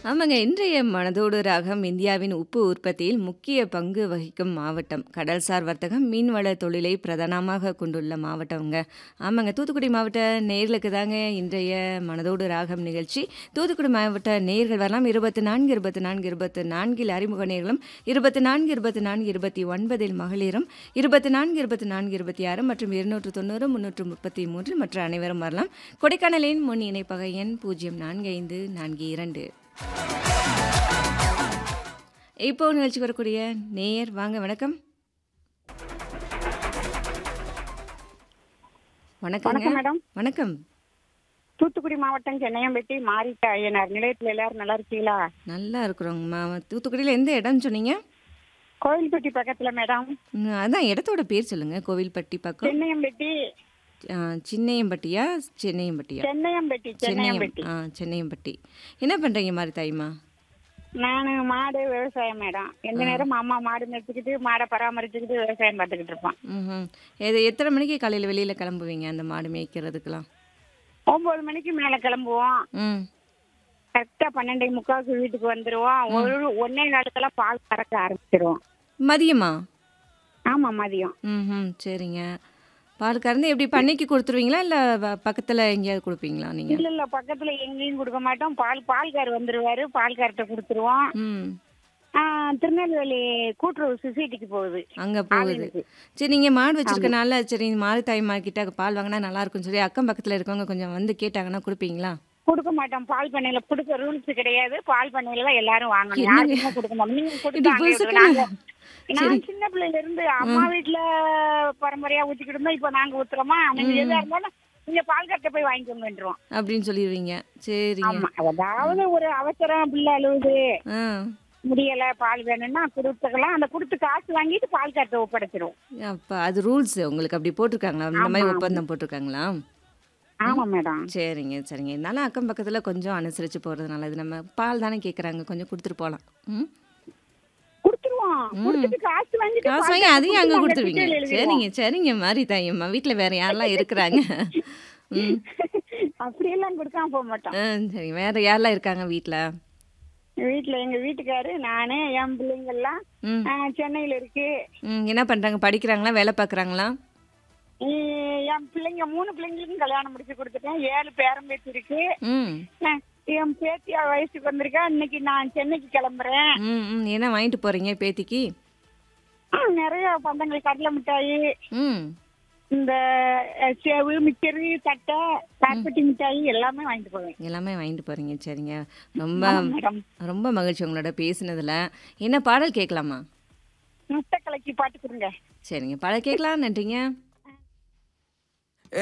ஆமாங்க. இன்றைய மனதோடு ராகம் இந்தியாவின் உப்பு உற்பத்தியில் முக்கிய பங்கு வகிக்கும் மாவட்டம். கடல்சார் வர்த்தகம், மீன்வள தொழிலை பிரதானமாக கொண்டுள்ள மாவட்டம்ங்க. ஆமாங்க. தூத்துக்குடி மாவட்ட நேயர்களுக்கு தாங்க இன்றைய மனதோடு ராகம் நிகழ்ச்சி. தூத்துக்குடி மாவட்ட நேயர்கள் வரலாம் 24, 24, 24 அறிமுக நேயர்களும், 24, 24, 29 மகளிரும், 24, 24, 26 மற்றும் 290, 333 மற்ற அனைவரும் வரலாம். கொடைக்கானலின் முன் இணைப்பக எண் 045442. இப்போ நிகழ்ச்சிக்கு வரக்கூடிய நேயர் வாங்க வணக்கம். வணக்கங்க. வணக்கம் மேடம். வணக்கம். தூத்துக்குடி மாவட்டம் சென்னையம்பட்டி மாரிட்ட ஐயனார் நிலையத்துல எல்லாரும் நல்லா இருக்கீங்களா நல்லா இருக்கிறோங்கம்மா. தூத்துக்குடியில எந்த இடம்னு சொன்னீங்க? கோவில்பட்டி பக்கத்துல மேடம் ம், அதான் இடத்தோட பேர் சொல்லுங்க. கோவில்பட்டி பக்கம். சென்னையம்பட்டி ஆ, சின்னையம்பட்டியா? சென்னையம்பட்டியா? சென்னையம்பட்டி சென்னையம் சென்னையம்பட்டி ஆ சென்னையம்பட்டி. என்ன பண்றீங்க மாரி தாய்மா? நானு மாடு விவசாயம் மேடம் எந்த நேரம் அம்மா மாடு மேய்ச்சிக்கிட்டு மாடை பராமரிச்சுக்கிட்டு விவசாயம் பார்த்துக்கிட்டு இருப்பான் ம்ஹ்ம். எது எத்தனை மணிக்கு காலையில வெளியில கிளம்புவீங்க அந்த மாடு மேய்க்கிறதுக்கெல்லாம்? ஒன்பது மணிக்கு மேல கிளம்புவோம் ம். கரெக்டா பன்னெண்டே முக்காவுக்கு வீட்டுக்கு வந்துருவோம் ஒரு ஒன்னே காலத்துல பால் கறக்க ஆரம்பிச்சிருவோம் மதியமா? ஆமா மதியம் ம்ஹ்ம். சரிங்க. பால் கறந்து எப்படி பண்ணைக்கு கொடுத்துருவீங்களா? இல்ல வ பக்கத்துல எங்கேயாவது குடுப்பீங்களா நீங்க? இல்ல இல்ல பக்கத்துல எங்கேயும் கொடுக்க மாட்டோம் பால் பால்கார் வந்துருவாரு பால்கார்ட்ட கொடுத்துருவோம் ம். ஆ, திருநெல்வேலி கூட்டுறவு சொசைட்டிக்கு போகுது அங்க போகுது. ஆளுங்களுக்கு. சரி நீங்க மாடு வச்சிருக்கனால சரி மாடு தாய்மா கிட்ட பால் வாங்கினா நல்லா இருக்கும்னு சொல்லி அக்கம் பக்கத்துல இருக்கவங்க கொஞ்சம் வந்து கேட்டாங்கன்னா கொடுப்பீங்களா? கொடுக்க மாட்டோம் பால் பண்ணையில கொடுக்க ரூல்ஸ் கிடையாது பால் பண்ணையில தான் எல்லாரும் வாங்கணும் என்னங்க? யாருக்குமே கொடுக்க மாட்டோம் நீங்க இப்படி கொடுத்தாங்க புதுசுக்கு நாங்க சரி. நான் சின்ன பிள்ளைல இருந்து அம்மா வீட்டுல பரம்பரையா ஊத்திக்கிட்டு இருந்தோம் இப்ப நாங்க ஊத்துறோமா நீங்க எதா இருந்தாலும் நீங்க பால் கட்ட போய் வாங்கிக்கோங்கன்றோம் அப்படின்னு சொல்லிடுவீங்க. சரிங்க. ஆமா அதாவது ஒரு அவசரம் பிள்ளை அழுவுது ஆ. முடியல பால் வேணும்னா கொடுத்துக்கலாம் அந்த கொடுத்து காசு வாங்கிட்டு பால் கட்ட ஒப்படைச்சிரும் அப்ப அது ரூல்ஸ் உங்களுக்கு அப்படி போட்டிருக்காங்களா? இந்த மாதிரி ஆமா. ஒப்பந்தம் போட்டிருக்காங்களா? ஆமா மேடம் சரிங்க, சரிங்க. இருந்தாலும் அக்கம் பக்கத்துல கொஞ்சம் அனுசரிச்சு போறது நல்லது. நம்ம பால் தானே கேக்குறாங்க. கொஞ்சம் கொடுத்துட்டு போலாம். ம். கொடுத்துருவோம் கொடுத்துட்டு காசு வாங்கிட்டு காசு பால் வாங்கி கட்ட அதையும் அங்க கொடுத்து நாங்க கொடுத்துருவீங்க. சிட்டையில எழுதிருவோம். சரிங்க, சரிங்க மாரி தாயம்மா. வீட்ல வேற யாரெல்லாம் இருக்கிறாங்க? ம். அப்படியெல்லாம் கொடுக்காம போக மாட்டோம் ஆ, சரி. வேற யாரெல்லாம் இருக்காங்க வீட்ல? வீட்டுல எங்க வீட்டுக்காரு நானு என் பிள்ளைங்க எல்லாம் ம். ஆ, சென்னையில இருக்கு ம். என்ன பண்றாங்க? படிக்கிறாங்களா? வேலை பார்க்குறாங்களா? இ- என் பிள்ளைங்க மூணு பிள்ளைங்களுக்கும் கல்யாணம் முடிச்சு கொடுத்துட்டேன் ஏழு பேரம் பேத்தி இருக்கு ம். நான் என் பேத்தியா வயசுக்கு வந்திருக்கா இன்னைக்கு நான் சென்னைக்கு கிளம்புறேன் ம், ம். என்ன வாங்கிட்டு போறீங்க பேத்திக்கு? ஆ, நிறைய பந்தங்கள் கடலை மிட்டாய் ம். இந்த அஹ், சேவு மிச்சரு தட்டை கார்பட்டி மிட்டாய் எல்லாமே வாங்கிட்டு போவேன் எல்லாமே வாங்கிட்டு போறீங்க. சரிங்க. ரொம்ப ஆமா மேடம் ரொம்ப மகிழ்ச்சி உங்களோட பேசினதுல. என்ன பாடல் கேட்கலாமா? முட்டை கலக்கி பாட்டு கொடுங்க சரிங்க. பாடல் கேட்கலாம். நன்றிங்க.